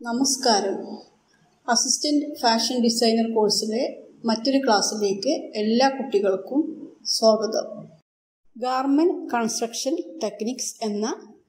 നമസ്കാരം assistant fashion designer കോഴ്സിലെ മറ്റൊരു ക്ലാസ്സിലേക്ക് എല്ലാ കുട്ടികൾക്കും സ്വാഗതം ഗാർമെൻറ് കൺസ്ട്രക്ഷൻ ടെക്നിക്സ് എന്ന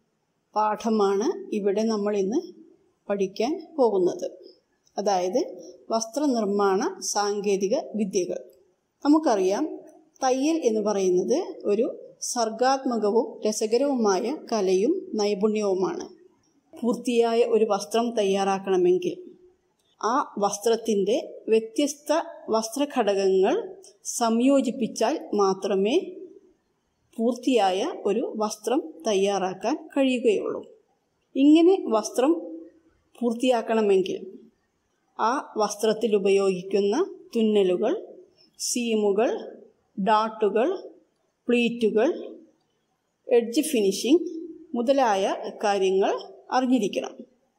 പാഠമാണ് ഇവിടെ നമ്മൾ ഇന്ന് പഠിക്കാൻ പോകുന്നത് അതായത് വസ്ത്രനിർമ്മാണ സാങ്കേതിക വിദ്യകൾ നമുക്കറിയാം തയ്യൽ എന്ന് പറയുന്നത് ഒരു സർഗാത്മകവും രസകരവുമായ കലയും നൈപുണ്യവുമാണ് പൂർത്തിയായ ഒരു വസ്ത്രം തയ്യാറാക്കണമെങ്കിൽ ആ വസ്ത്രത്തിൻ്റെ വ്യത്യസ്ത വസ്ത്രഘടകങ്ങൾ സംയോജിപ്പിച്ചാൽ മാത്രമേ പൂർത്തിയായ ഒരു വസ്ത്രം തയ്യാറാക്കാൻ കഴിയുകയുള്ളൂ ഇങ്ങനെ വസ്ത്രം പൂർത്തിയാക്കണമെങ്കിൽ ആ വസ്ത്രത്തിൽ ഉപയോഗിക്കുന്ന തുന്നലുകൾ സീമുകൾ ഡാട്ടുകൾ പ്ലീറ്റുകൾ എഡ്ജ് ഫിനിഷിംഗ് മുതലായ കാര്യങ്ങൾ അറിഞ്ഞിരിക്കണം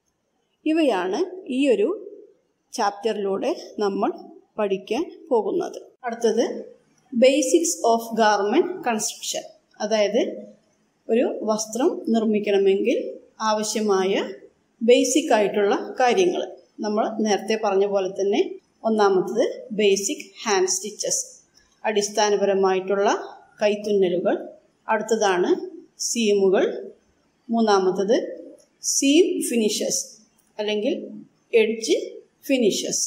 ഇവയാണ് ഈ ഒരു ചാപ്റ്ററിലൂടെ നമ്മൾ പഠിക്കാൻ പോകുന്നത് അടുത്തത് ബേസിക്സ് ഓഫ് ഗാർമെൻറ്റ് കൺസ്ട്രക്ഷൻ അതായത് ഒരു വസ്ത്രം നിർമ്മിക്കണമെങ്കിൽ ആവശ്യമായ ബേസിക് ആയിട്ടുള്ള കാര്യങ്ങൾ നമ്മൾ നേരത്തെ പറഞ്ഞ പോലെ തന്നെ ഒന്നാമത്തത് ബേസിക് ഹാൻഡ് സ്റ്റിച്ചസ് അടിസ്ഥാനപരമായിട്ടുള്ള കൈത്തുന്നലുകൾ അടുത്തതാണ് സീമുകൾ മൂന്നാമത്തത് സീം ഫിനിഷസ് അല്ലെങ്കിൽ എഡ്ജ് ഫിനിഷസ്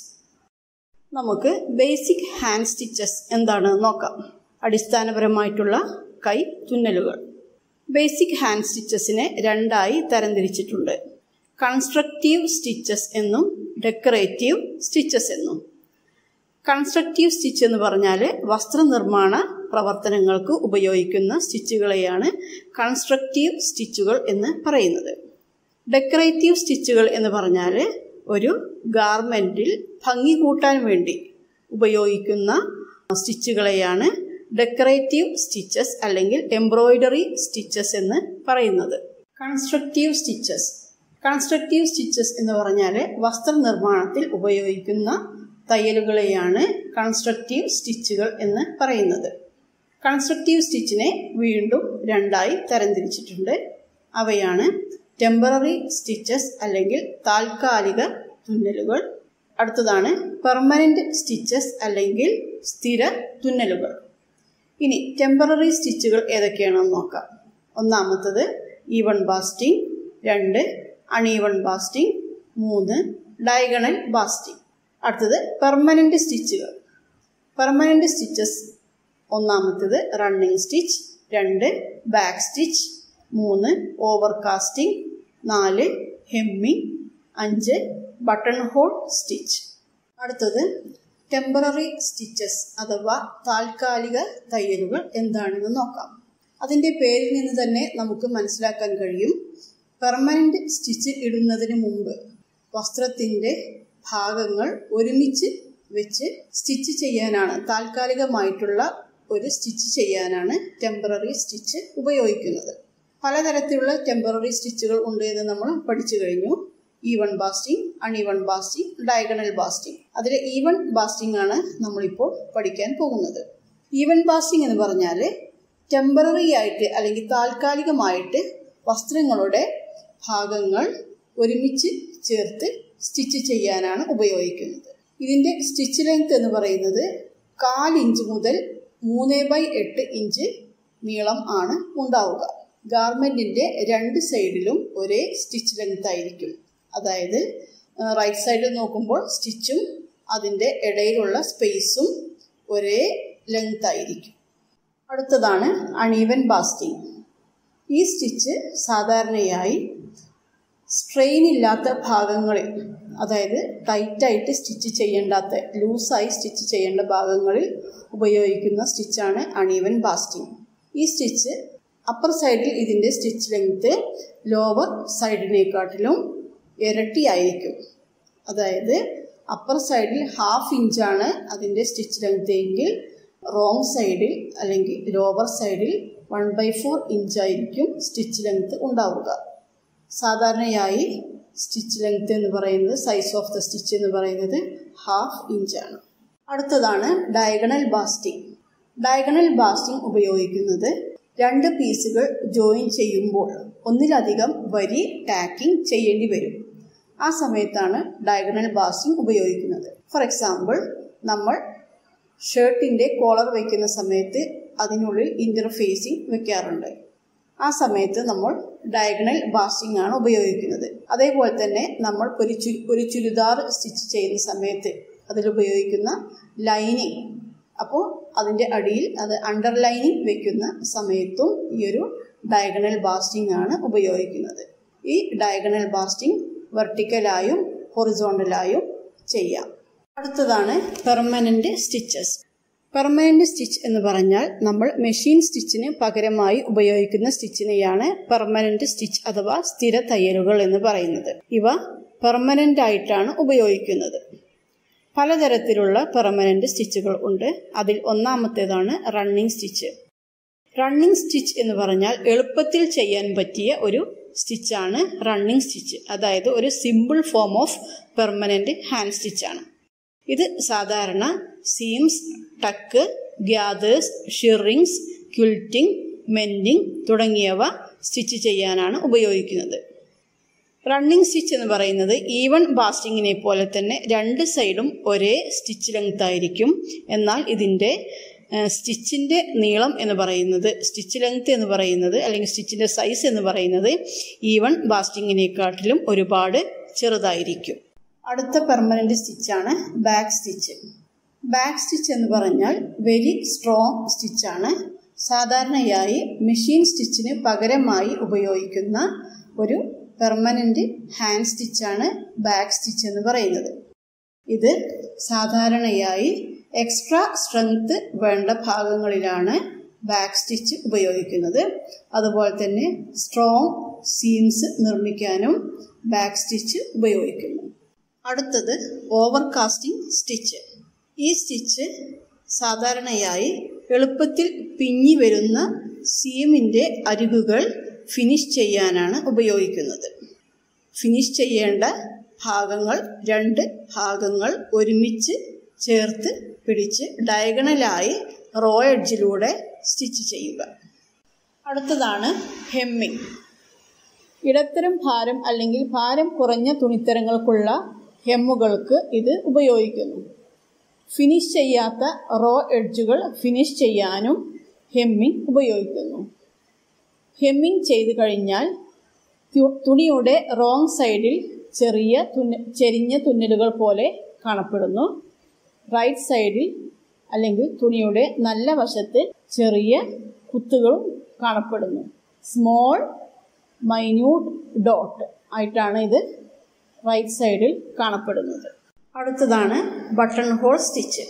നമുക്ക് ബേസിക് ഹാൻഡ് സ്റ്റിച്ചസ് എന്താണെന്ന് നോക്കാം അടിസ്ഥാനപരമായിട്ടുള്ള കൈ തുന്നലുകൾ ബേസിക് ഹാൻഡ് സ്റ്റിച്ചസിനെ രണ്ടായി തരംതിരിച്ചിട്ടുണ്ട് കൺസ്ട്രക്റ്റീവ് സ്റ്റിച്ചസ് എന്നും ഡെക്കറേറ്റീവ് സ്റ്റിച്ചസ് എന്നും കൺസ്ട്രക്റ്റീവ് സ്റ്റിച്ച് എന്ന് പറഞ്ഞാൽ വസ്ത്രനിർമ്മാണ പ്രവർത്തനങ്ങൾക്ക് ഉപയോഗിക്കുന്ന സ്റ്റിച്ചുകളെയാണ് കൺസ്ട്രക്റ്റീവ് സ്റ്റിച്ചുകൾ എന്ന് പറയുന്നത് ഡെക്കറേറ്റീവ് സ്റ്റിച്ചുകൾ എന്ന് പറഞ്ഞാൽ ഒരു ഗാർമെൻറ്റിൽ ഭംഗി കൂട്ടാൻ വേണ്ടി ഉപയോഗിക്കുന്ന സ്റ്റിച്ചുകളെയാണ് ഡെക്കറേറ്റീവ് സ്റ്റിച്ചസ് അല്ലെങ്കിൽ എംബ്രോയിഡറി സ്റ്റിച്ചസ് എന്ന് പറയുന്നത് കൺസ്ട്രക്റ്റീവ് സ്റ്റിച്ചസ് കൺസ്ട്രക്റ്റീവ് സ്റ്റിച്ചസ് എന്ന് പറഞ്ഞാൽ വസ്ത്രനിർമ്മാണത്തിൽ ഉപയോഗിക്കുന്ന തയ്യലുകളെയാണ് കൺസ്ട്രക്റ്റീവ് സ്റ്റിച്ചുകൾ എന്ന് പറയുന്നത് കൺസ്ട്രക്റ്റീവ് സ്റ്റിച്ചിനെ വീണ്ടും രണ്ടായി തരംതിരിച്ചിട്ടുണ്ട് അവയാണ് ടെമ്പററി സ്റ്റിച്ചസ് അല്ലെങ്കിൽ താൽക്കാലിക തുന്നലുകൾ അടുത്തതാണ് പെർമനൻ്റ് സ്റ്റിച്ചസ് അല്ലെങ്കിൽ സ്ഥിര തുന്നലുകൾ ഇനി ടെമ്പററി സ്റ്റിച്ചുകൾ ഏതൊക്കെയാണെന്ന് നോക്കാം ഒന്നാമത്തത് ഈവൺ ബാസ്റ്റിംഗ് രണ്ട് അണീവൺ ബാസ്റ്റിംഗ് മൂന്ന് ഡയഗണൽ ബാസ്റ്റിംഗ് അടുത്തത് പെർമനൻ്റ് സ്റ്റിച്ചുകൾ പെർമനൻ്റ് സ്റ്റിച്ചസ് ഒന്നാമത്തേത് റണ്ണിങ് സ്റ്റിച്ച് രണ്ട് ബാക്ക് സ്റ്റിച്ച് മൂന്ന് ഓവർ കാസ്റ്റിംഗ് നാല് ഹെമ്മിങ് അഞ്ച് ബട്ടൺ ഹോൾ സ്റ്റിച്ച് അടുത്തത് ടെമ്പററി സ്റ്റിച്ചസ് അഥവാ താൽക്കാലിക തയ്യലുകൾ എന്താണെന്ന് നോക്കാം അതിൻ്റെ പേരിൽ നിന്ന് തന്നെ നമുക്ക് മനസ്സിലാക്കാൻ കഴിയും പെർമനൻ്റ് സ്റ്റിച്ച് ഇടുന്നതിന് മുമ്പ് വസ്ത്രത്തിൻ്റെ ഭാഗങ്ങൾ ഒരുമിച്ച് വെച്ച് സ്റ്റിച്ച് ചെയ്യാനാണ് താൽക്കാലികമായിട്ടുള്ള ഒരു സ്റ്റിച്ച് ചെയ്യാനാണ് ടെമ്പററി സ്റ്റിച്ച് ഉപയോഗിക്കുന്നത് പലതരത്തിലുള്ള ടെമ്പററി സ്റ്റിച്ചുകൾ ഉണ്ട് എന്ന് നമ്മൾ പഠിച്ചു കഴിഞ്ഞു even basting uneven basting diagonal basting അതിൽ ഈവൺ ബാസ്റ്റിംഗ് ആണ് നമ്മളിപ്പോൾ പഠിക്കാൻ പോകുന്നത് ഈവൺ ബാസ്റ്റിംഗ് എന്ന് പറഞ്ഞാൽ ടെമ്പററി ആയിട്ട് അല്ലെങ്കിൽ താൽക്കാലികമായിട്ട് വസ്ത്രങ്ങളുടെ ഭാഗങ്ങൾ ഒരുമിച്ച് ചേർത്ത് സ്റ്റിച്ച് ചെയ്യാനാണ് ഉപയോഗിക്കുന്നത് ഇതിൻ്റെ സ്റ്റിച്ച് ലെങ്ത് എന്ന് പറയുന്നത് കാലിഞ്ച് മുതൽ മൂന്ന് ബൈ എട്ട് ഇഞ്ച് നീളം ആണ് ഉണ്ടാവുക ഗാർമെൻറ്റിൻ്റെ രണ്ട് സൈഡിലും ഒരേ സ്റ്റിച്ച് ലെങ്ത് ആയിരിക്കും അതായത് റൈറ്റ് സൈഡിൽ നോക്കുമ്പോൾ സ്റ്റിച്ചും അതിൻ്റെ ഇടയിലുള്ള സ്പേസും ഒരേ ലെങ്ത് ആയിരിക്കും അടുത്തതാണ് അണീവൻ ബാസ്റ്റിംഗ് ഈ സ്റ്റിച്ച് സാധാരണയായി സ്ട്രെയിൻ ഇല്ലാത്ത ഭാഗങ്ങളിൽ അതായത് ടൈറ്റായിട്ട് സ്റ്റിച്ച് ചെയ്യേണ്ടാത്ത ലൂസായി സ്റ്റിച്ച് ചെയ്യേണ്ട ഭാഗങ്ങളിൽ ഉപയോഗിക്കുന്ന സ്റ്റിച്ചാണ് അണീവൻ ബാസ്റ്റിംഗ് ഈ സ്റ്റിച്ച് അപ്പർ സൈഡിൽ ഇതിൻ്റെ സ്റ്റിച്ച് ലെങ്ത്ത് ലോവർ സൈഡിനെക്കാട്ടിലും ഇരട്ടിയായിരിക്കും അതായത് അപ്പർ സൈഡിൽ ഹാഫ് ഇഞ്ചാണ് അതിൻ്റെ സ്റ്റിച്ച് ലെങ്ത് എങ്കിൽ റോങ് സൈഡിൽ അല്ലെങ്കിൽ ലോവർ സൈഡിൽ വൺ ബൈ ഫോർ ഇഞ്ചായിരിക്കും സ്റ്റിച്ച് ലെങ്ത് ഉണ്ടാവുക സാധാരണയായി സ്റ്റിച്ച് ലെങ്ത് എന്ന് പറയുന്നത് സൈസ് ഓഫ് ദ സ്റ്റിച്ച് എന്ന് പറയുന്നത് ഹാഫ് ഇഞ്ചാണ് അടുത്തതാണ് ഡയഗണൽ ബാസ്റ്റിംഗ് ഡയഗണൽ ബാസ്റ്റിംഗ് ഉപയോഗിക്കുന്നത് രണ്ട് പീസുകൾ ജോയിൻ ചെയ്യുമ്പോൾ ഒന്നിലധികം വരി ടാക്കിംഗ് ചെയ്യേണ്ടി വരും ആ സമയത്താണ് ഡയഗണൽ ബാസിംഗ് ഉപയോഗിക്കുന്നത് ഫോർ എക്സാമ്പിൾ നമ്മൾ ഷർട്ടിൻ്റെ കോളർ വയ്ക്കുന്ന സമയത്ത് അതിനുള്ളിൽ ഇൻ്റർഫേസിങ് വെക്കാറുണ്ട് ആ സമയത്ത് നമ്മൾ ഡയഗണൽ ബാസിംഗ് ആണ് ഉപയോഗിക്കുന്നത് അതേപോലെ തന്നെ നമ്മൾ ഒരു ചു ഒരു ചുരിദാർ സ്റ്റിച്ച് ചെയ്യുന്ന സമയത്ത് അതിലുപയോഗിക്കുന്ന ലൈനിങ് അപ്പോൾ അതിൻ്റെ അടിയിൽ അത് അണ്ടർലൈനിങ് വെക്കുന്ന സമയത്തും ഈ ഒരു ഡയഗണൽ ബാസ്റ്റിംഗ് ആണ് ഉപയോഗിക്കുന്നത് ഈ ഡയഗണൽ ബാസ്റ്റിംഗ് വെർട്ടിക്കലായും ഹൊറിസോണ്ടലായും ചെയ്യാം അടുത്തതാണ് പെർമനൻ്റ് സ്റ്റിച്ചസ് പെർമനൻ്റ് സ്റ്റിച്ച് എന്ന് പറഞ്ഞാൽ നമ്മൾ മെഷീൻ സ്റ്റിച്ചിന് പകരമായി ഉപയോഗിക്കുന്ന സ്റ്റിച്ചിനെയാണ് പെർമനൻ്റ് സ്റ്റിച്ച് അഥവാ സ്ഥിര തയ്യലുകൾ എന്ന് പറയുന്നത് ഇവ പെർമനൻ്റ് ആയിട്ടാണ് ഉപയോഗിക്കുന്നത് പലതരത്തിലുള്ള പെർമനൻ്റ് സ്റ്റിച്ചുകൾ ഉണ്ട് അതിൽ ഒന്നാമത്തേതാണ് റണ്ണിങ് സ്റ്റിച്ച് റണ്ണിങ് സ്റ്റിച്ച് എന്ന് പറഞ്ഞാൽ എളുപ്പത്തിൽ ചെയ്യാൻ പറ്റിയ ഒരു സ്റ്റിച്ചാണ് റണ്ണിങ് സ്റ്റിച്ച് അതായത് ഒരു simple form of permanent hand സ്റ്റിച്ചാണ് ഇത് സാധാരണ seams tuck gathers shirrings quilting mending തുടങ്ങിയവ സ്റ്റിച്ച് ചെയ്യാനാണ് ഉപയോഗിക്കുന്നത് റണ്ണിങ് സ്റ്റിച്ച് എന്ന് പറയുന്നത് ഈവൺ ബാസ്റ്റിങ്ങിനെ പോലെ തന്നെ രണ്ട് സൈഡും ഒരേ സ്റ്റിച്ച് ലെങ്ത് ആയിരിക്കും എന്നാൽ ഇതിൻ്റെ സ്റ്റിച്ചിൻ്റെ നീളം എന്ന് പറയുന്നത് സ്റ്റിച്ച് ലെങ്ത് എന്ന് പറയുന്നത് അല്ലെങ്കിൽ സ്റ്റിച്ചിൻ്റെ സൈസ് എന്ന് പറയുന്നത് ഈവൺ ബാസ്റ്റിങ്ങിനെക്കാട്ടിലും ഒരുപാട് ചെറുതായിരിക്കും അടുത്ത പെർമനൻ്റ് സ്റ്റിച്ചാണ് ബാക്ക് സ്റ്റിച്ച് ബാക്ക് സ്റ്റിച്ച് എന്ന് പറഞ്ഞാൽ വെരി സ്ട്രോങ് സ്റ്റിച്ചാണ് സാധാരണയായി മെഷീൻ സ്റ്റിച്ചിന് പകരമായി ഉപയോഗിക്കുന്ന ഒരു പെർമനൻ്റ് ഹാൻഡ് സ്റ്റിച്ചാണ് ബാക്ക് സ്റ്റിച്ച് എന്ന് പറയുന്നത് ഇത് സാധാരണയായി എക്സ്ട്രാ സ്ട്രെങ്ത് വേണ്ട ഭാഗങ്ങളിലാണ് ബാക്ക് സ്റ്റിച്ച് ഉപയോഗിക്കുന്നത് അതുപോലെ തന്നെ സ്ട്രോങ് സീംസ് നിർമ്മിക്കാനും ബാക്ക് സ്റ്റിച്ച് ഉപയോഗിക്കുന്നു അടുത്തത് ഓവർകാസ്റ്റിംഗ് സ്റ്റിച്ച് ഈ സ്റ്റിച്ച് സാധാരണയായി എളുപ്പത്തിൽ പിഞ്ഞി വരുന്ന സീമിൻ്റെ അരികുകൾ ഫിനിഷ് ചെയ്യാനാണ് ഉപയോഗിക്കുന്നത് ഫിനിഷ് ചെയ്യേണ്ട ഭാഗങ്ങൾ രണ്ട് ഭാഗങ്ങൾ ഒരുമിച്ച് ചേർത്ത് പിടിച്ച് ഡയഗണലായി റോ എഡ്ജിലൂടെ സ്റ്റിച്ച് ചെയ്യുക അടുത്തതാണ് ഹെമ്മിങ് ഇടത്തരം ഭാരം അല്ലെങ്കിൽ ഭാരം കുറഞ്ഞ തുണിത്തരങ്ങൾക്കുള്ള ഹെമ്മുകൾക്ക് ഇത് ഉപയോഗിക്കുന്നു ഫിനിഷ് ചെയ്യാത്ത റോ എഡ്ജുകൾ ഫിനിഷ് ചെയ്യാനും ഹെമ്മിങ് ഉപയോഗിക്കുന്നു ഹെമ്മിങ് ചെയ്തു കഴിഞ്ഞാൽ തുണിയുടെ റോങ് സൈഡിൽ ചെറിയ തുന്ന ചെരിഞ്ഞ തുന്നലുകൾ പോലെ കാണപ്പെടുന്നു റൈറ്റ് സൈഡിൽ അല്ലെങ്കിൽ തുണിയുടെ നല്ല വശത്ത് ചെറിയ കുത്തുകളും കാണപ്പെടുന്നു സ്മോൾ മൈന്യൂട്ട് ഡോട്ട് ആയിട്ടാണ് ഇത് റൈറ്റ് സൈഡിൽ കാണപ്പെടുന്നത് അടുത്തതാണ് button whole stitch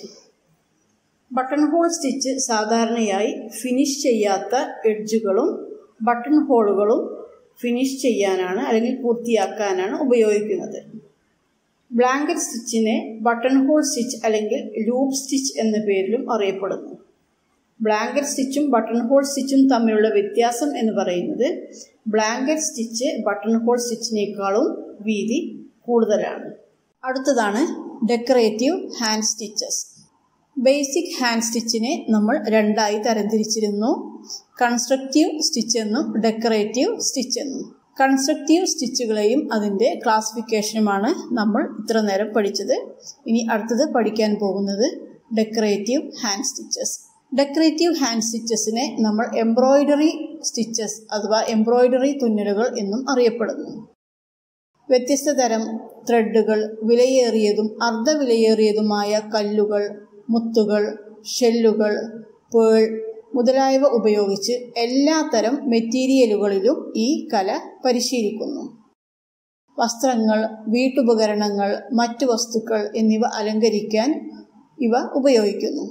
button whole stitch സാധാരണയായി ഫിനിഷ് ചെയ്യാത്ത എഡ്ജുകളും ബട്ടൺ ഹോളുകളും ഫിനിഷ് ചെയ്യാനാണ് അല്ലെങ്കിൽ പൂർത്തിയാക്കാനാണ് ഉപയോഗിക്കുന്നത് ബ്ലാങ്കറ്റ് സ്റ്റിച്ചിനെ ബട്ടൺ ഹോൾ സ്റ്റിച്ച് അല്ലെങ്കിൽ ലൂപ്പ് സ്റ്റിച്ച് എന്ന പേരിലും അറിയപ്പെടുന്നു ബ്ലാങ്കറ്റ് സ്റ്റിച്ചും ബട്ടൺ ഹോൾ സ്റ്റിച്ചും തമ്മിലുള്ള വ്യത്യാസം എന്ന് പറയുന്നത് ബ്ലാങ്കറ്റ് സ്റ്റിച്ച് ബട്ടൺ ഹോൾ സ്റ്റിച്ചിനേക്കാളും വീതി കൂടുതലാണ് അടുത്തതാണ് decorative hand stitches basic hand സ്റ്റിച്ചിനെ നമ്മൾ രണ്ടായി തരംതിരിച്ചിരുന്നു കൺസ്ട്രക്റ്റീവ് സ്റ്റിച്ച് എന്നും ഡെക്കറേറ്റീവ് സ്റ്റിച്ച് എന്നും കൺസ്ട്രക്റ്റീവ് സ്റ്റിച്ചുകളെയും അതിൻ്റെ ക്ലാസിഫിക്കേഷനുമാണ് നമ്മൾ ഇത്ര നേരം പഠിച്ചത് ഇനി അടുത്തത് പഠിക്കാൻ പോകുന്നത് decorative hand stitches decorative hand സ്റ്റിച്ചസിനെ നമ്മൾ എംബ്രോയിഡറി സ്റ്റിച്ചസ് അഥവാ എംബ്രോയിഡറി തുന്നലുകൾ എന്നും അറിയപ്പെടുന്നു വ്യത്യസ്ത തരം ത്രെഡുകൾ വിലയേറിയതും അർദ്ധ വിലയേറിയതുമായ കല്ലുകൾ മുത്തുകൾ ഷെല്ലുകൾ പേൾ മുതലായവ ഉപയോഗിച്ച് എല്ലാത്തരം മെറ്റീരിയലുകളിലും ഈ കല പരിശീലിക്കുന്നു വസ്ത്രങ്ങൾ വീട്ടുപകരണങ്ങൾ മറ്റു വസ്തുക്കൾ എന്നിവ അലങ്കരിക്കാൻ ഇവ ഉപയോഗിക്കുന്നു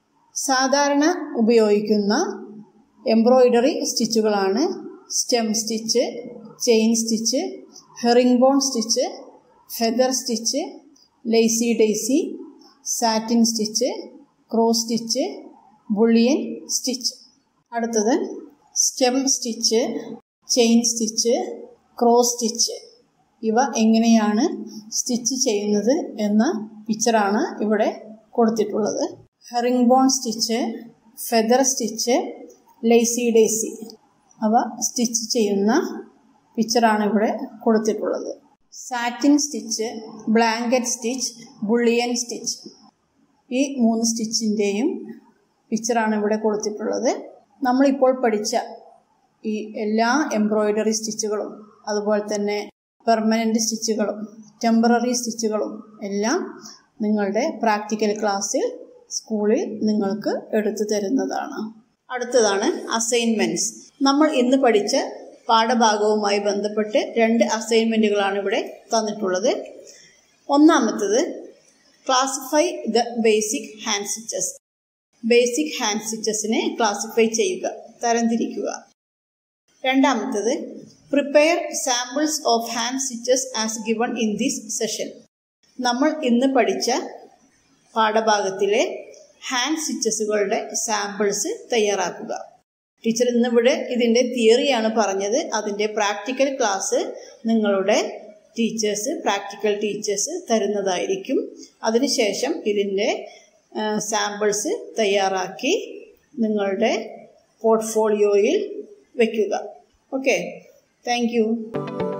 സാധാരണ ഉപയോഗിക്കുന്ന എംബ്രോയിഡറി സ്റ്റിച്ചുകളാണ് stem stitch chain stitch herringbone stitch feather stitch lazy daisy satin stitch cross stitch bullion stitch അടുത്തത് stem stitch chain stitch cross stitch ഇവ എങ്ങനെയാണ് സ്റ്റിച്ച് ചെയ്യുന്നത് എന്ന പിക്ചറാണ് ഇവിടെ കൊടുത്തിട്ടുള്ളത് herringbone stitch feather stitch lazy daisy അവ stitch ചെയ്യുന്ന പിക്ചറാണ് ഇവിടെ കൊടുത്തിട്ടുള്ളത് satin stitch blanket stitch bullion stitch ഈ മൂന്ന് സ്റ്റിച്ചിൻ്റെയും പിക്ചറാണ് ഇവിടെ കൊടുത്തിട്ടുള്ളത് നമ്മളിപ്പോൾ പഠിച്ച ഈ എല്ലാ എംബ്രോയ്ഡറി സ്റ്റിച്ചുകളും അതുപോലെ തന്നെ പെർമനൻ്റ് സ്റ്റിച്ചുകളും ടെമ്പററി സ്റ്റിച്ചുകളും എല്ലാം നിങ്ങളുടെ പ്രാക്ടിക്കൽ ക്ലാസ്സിൽ സ്കൂളിൽ നിങ്ങൾക്ക് എടുത്തു തരുന്നതാണ് അടുത്തതാണ് അസൈൻമെൻറ്റ്സ് നമ്മൾ ഇന്ന് പഠിച്ച പാഠഭാഗവുമായി ബന്ധപ്പെട്ട് രണ്ട് അസൈൻമെൻറ്റുകളാണ് ഇവിടെ തന്നിട്ടുള്ളത് ഒന്നാമത്തത് classify the basic hand stitches basic hand സ്റ്റിച്ചസിനെ ക്ലാസിഫൈ ചെയ്യുക തരംതിരിക്കുക രണ്ടാമത്തത് prepare samples of hand stitches as given in this session നമ്മൾ ഇന്ന് പഠിച്ച പാഠഭാഗത്തിലെ ഹാൻഡ് സ്റ്റിച്ചസുകളുടെ സാമ്പിൾസ് തയ്യാറാക്കുക ടീച്ചർ ഇന്നിവിടെ ഇതിൻ്റെ തിയറിയാണ് പറഞ്ഞത് അതിൻ്റെ പ്രാക്ടിക്കൽ ക്ലാസ് നിങ്ങളുടെ ടീച്ചേഴ്സ് പ്രാക്ടിക്കൽ ടീച്ചേഴ്സ് തരുന്നതായിരിക്കും അതിനുശേഷം ഇതിൻ്റെ സാമ്പിൾസ് തയ്യാറാക്കി നിങ്ങളുടെ പോർട്ട്ഫോളിയോയിൽ വയ്ക്കുക ഓക്കെ താങ്ക്